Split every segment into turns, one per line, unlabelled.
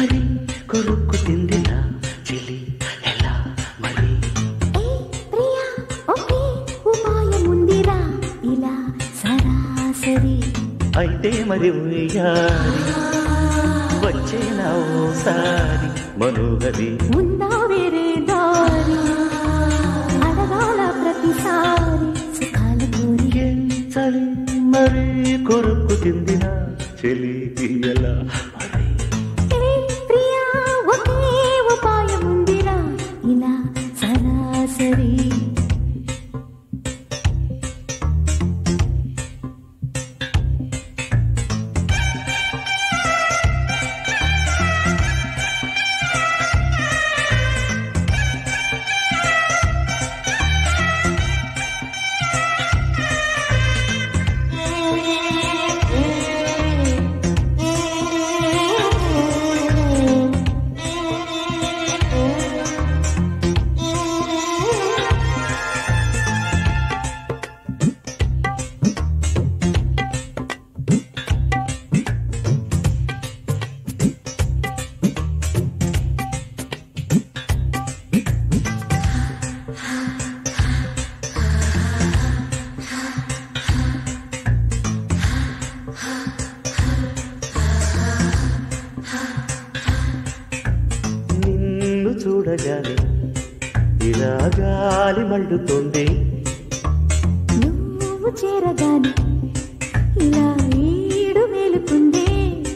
మరి కొరుక్కు తిందిన చెలి ఎలా మరి
ఏ ప్రియా ఒకే ఉపాయముందిరా ఇలా సరాసరి
అయితే మరి ఉయ్యారి వచ్చేనా ఓసారి మనోహరి
ఉందా వేరే దారి అడగాల ప్రతిసారి సుఖాల కోరి
ఏం చలి మరి కొరుక్కు తిందిన చెలి ఎలా మరి
ఏ ప్రియా ఒకే ఉపాయముందిరా ఇలా సరాసరి
నిన్ను చూడగానే ఇలా గాలి మళ్ళుతుంది
నువ్వు చేరగానే ఇలా ఈడు మేలుకుందే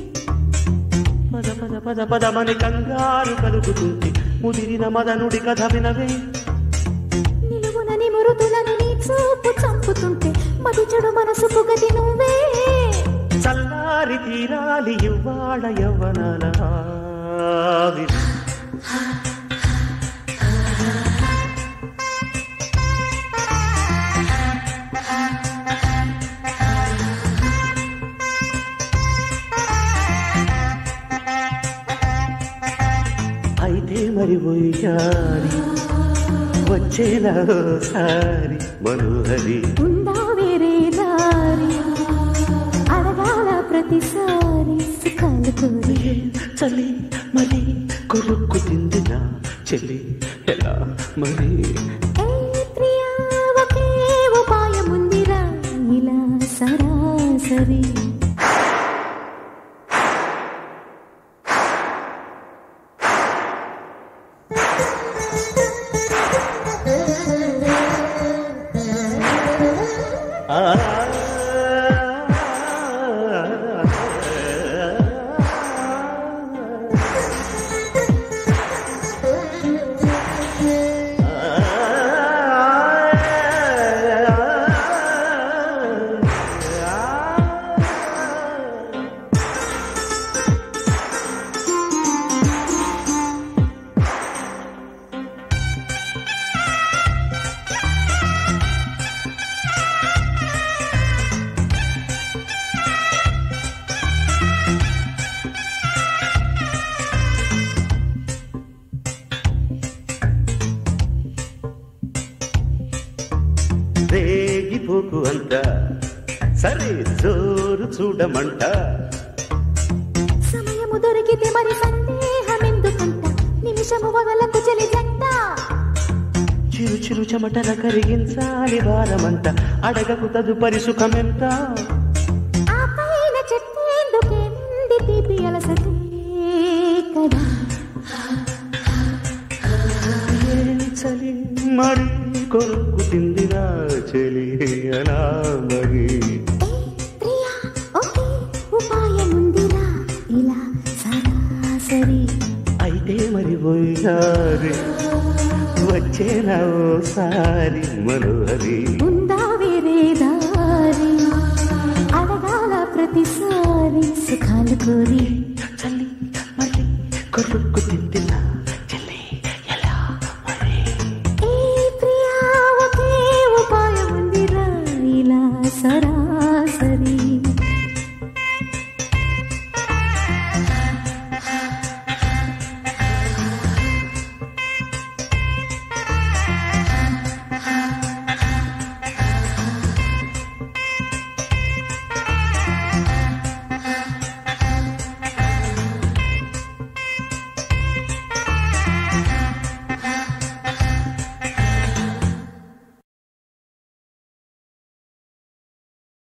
పద పద పద పదమని కంగారు కలుగుతుంది ముదిరిన మదనుడి కథ వినవే
నిలువున నిమురుతులను నీ చూపు చంపుతుంటే మది చెడు మనసుకు గది నువ్వే
చల్లారి తీరాలి ఇవ్వాడ యవ్వనాల ఆవిరి. అయితే మరి పోయారి వచ్చేలా సారి మనోహరి
ఉందా వేరే దారి అడగాల ప్రతిసారి సుఖాలు కోరి
చలి మరి కొరుక్కు తిందిన చెల్లి ఎలా మరి
ఏ ప్రియా ఒకే ఉపాయముందిరా ఇలా సరాసరి
రేగిపోకు అంత సరే జోరు చూడమంట
సమయము దొరికితే మరి సందేహం ఎందుకంట నిమిషము వదలకు చెలి జంట
చిరు చిరు చెమటల కరిగించాలి వారమంత అడగకు తదుపరి సుఖమెంత
ఆ పైన చెప్పేందుకేంది తీపి అలసటే కదా
ఏం చలి మరి కొరుకు తిందిరా చెలి అలా మరి
ఏ ప్రియా ఒకే ఉపాయముందిరా ఇలా సరాసరి
అయితే మరి పోయారి వచ్చేనా ఓసారి మనోహరి
ఉందా వేరే దారి అడగాల ప్రతిసారి సుఖాలు కోరి
చల్లి మళ్ళీ కొరుకు